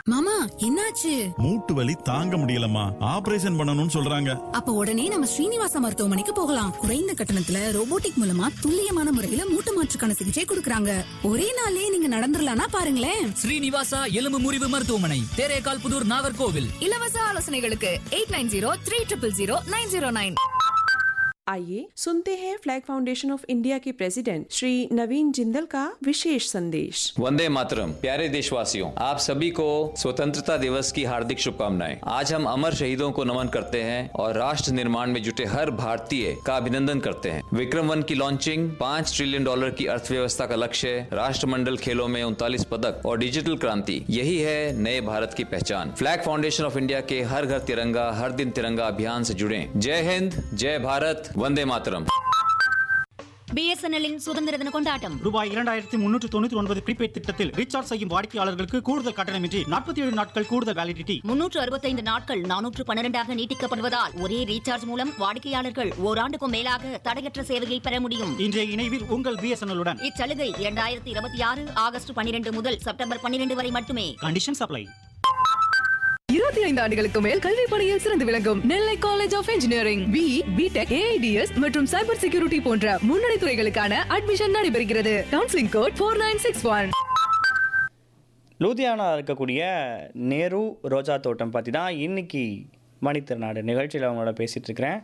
மாமா என்னாச்சு மூட்டு வலி தாங்க முடியலம்மா ஆபரேஷன் பண்ணணும்னு சொல்றாங்க அப்ப உடனே நம்ம ஸ்ரீனிவாச மருத்துவமனைக்கு போகலாம் குறைந்த கட்டணத்துல ரோபோட்டிக் மூலமா துல்லியமான முறையில மூட்டு மாற்றுக்கான சிகிச்சை கொடுக்கறாங்க ஒரே நாளே நீங்க நடந்துடலாம்னா பாருங்களேன் ஸ்ரீனிவாசா எலும்பு முறிவு மருத்துவமனை தேரேகால் புதூர் நாகர்கோவில் இலவச ஆலோசனைகளுக்கு eight nine zero three triple zero nine zero nine आइए सुनते हैं फ्लैग फाउंडेशन ऑफ इंडिया के प्रेसिडेंट श्री नवीन जिंदल का विशेष संदेश वंदे मातरम प्यारे देशवासियों आप सभी को स्वतंत्रता दिवस की हार्दिक शुभकामनाएं आज हम अमर शहीदों को नमन करते हैं और राष्ट्र निर्माण में जुटे हर भारतीय का अभिनंदन करते हैं विक्रम वन की लॉन्चिंग पाँच ट्रिलियन डॉलर की अर्थव्यवस्था का लक्ष्य राष्ट्रमंडल खेलों में उनतालीस पदक और डिजिटल क्रांति यही है नए भारत की पहचान फ्लैग फाउंडेशन ऑफ इंडिया के हर घर तिरंगा हर दिन तिरंगा अभियान से जुड़े जय हिंद जय भारत वंदे मातरम பிஎஸ்என்எல்லின் சுதந்திர தின கொண்டாட்டம் ரூபாய் இரண்டாயிரத்தி முன்னூற்று தொண்ணூற்றி ஒன்பது ப்ரீபெய்ட் திட்டத்தில் ரீசார்ஜ் செய்யும் வாடிக்கையாளர்களுக்கு கூடுதல் கட்டணமின்றி நாற்பத்தி ஏழு நாட்கள் கூடுதல் வேலிடிட்டி முன்னூற்று அறுபத்தைந்து நாட்கள் நானூற்று பன்னிரெண்டாக நீட்டிக்கப்படுவதால் ஒரே ரீசார்ஜ் மூலம் வாடிக்கையாளர்கள் ஓராண்டுக்கும் மேலாக தடையற்ற சேவையை பெற முடியும் இன்றைய இணைவில் உங்கள் பிஎஸ்என்எல் உடன் இச்சலுகை இரண்டாயிரத்தி இருபத்தி ஆறு ஆகஸ்ட் பன்னிரண்டு முதல் செப்டம்பர் பன்னிரண்டு வரை மட்டுமே கண்டிஷன் சப்ளை இருபத்தி ஐந்து ஆண்டுகளுக்கு மேல் கல்வி பணியில் சிறந்து விளங்கும் Nellai college of engineering B BTech AIDS மற்றும் சைபர் செக்யூரிட்டி போன்ற முன்னணி துறைகளுக்கான அட்மிஷன் நடைபெறுகிறது counselling code four nine six one Ludhiana இருக்கக்கூடிய நேரு ரோஜா தோட்டம் பற்றி தான் இன்னைக்கு மணித்திருநாடு நிகழ்ச்சியில் அவங்களோட பேசிகிட்டு இருக்கிறேன்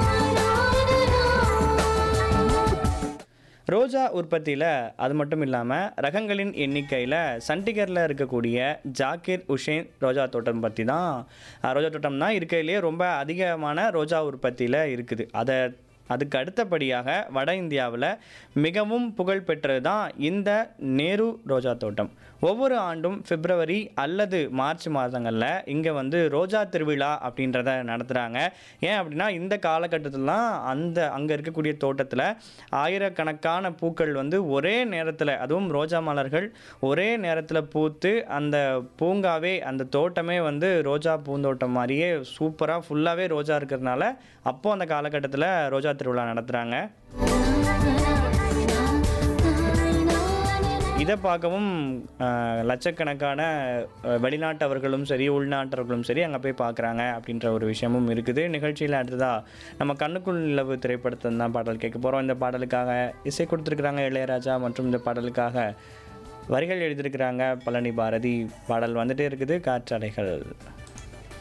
ரோஜா உற்பத்தியில் அது மட்டும் இல்லாமல் ரகங்களின் எண்ணிக்கையில் சண்டிகரில் இருக்கக்கூடிய ஜாக்கிர் உஷேன் ரோஜா தோட்டம் பற்றி தான் அஹ், ரோஜா தோட்டம் தான் இருக்கையிலேயே ரொம்ப அதிகமான ரோஜா உற்பத்தியில் இருக்குது அதை அதுக்கு அடுத்தபடியாக வட இந்தியாவில் மிகவும் புகழ்பெற்றது தான் இந்த நேரு ரோஜா தோட்டம் ஒவ்வொரு ஆண்டும் பிப்ரவரி அல்லது மார்ச் மாதங்களில் இங்கே வந்து ரோஜா திருவிழா அப்படின்றத நடத்துகிறாங்க ஏன் அப்படின்னா இந்த காலகட்டத்திலலாம் அந்த அங்கே இருக்கக்கூடிய தோட்டத்தில் ஆயிரக்கணக்கான பூக்கள் வந்து ஒரே நேரத்தில் அதுவும் ரோஜா மலர்கள் ஒரே நேரத்தில் பூத்து அந்த பூங்காவே அந்த தோட்டமே வந்து ரோஜா பூந்தோட்டம் மாதிரியே சூப்பராக ஃபுல்லாகவே ரோஜா இருக்கிறதுனால அப்போது அந்த காலகட்டத்தில் ரோஜா திருவிழா நடத்துகிறாங்க இதை பார்க்கவும் அஹ், லட்சக்கணக்கான அஹ், வெளிநாட்டவர்களும் சரி உள்நாட்டவர்களும் சரி அங்கே போய் பார்க்குறாங்க அப்படின்ற ஒரு விஷயமும் இருக்குது நிகழ்ச்சியில் அடுத்ததாக நம்ம கண்ணுக்குள் நிலவு திரைப்படத்தை தான் பாடல் கேட்க போகிறோம் இந்த பாடலுக்காக இசை கொடுத்துருக்குறாங்க இளையராஜா மற்றும் இந்த பாடலுக்காக வரிகள் எழுதியிருக்கிறாங்க பழனி பாரதி பாடல் வந்துட்டே இருக்குது காற்றலைகள்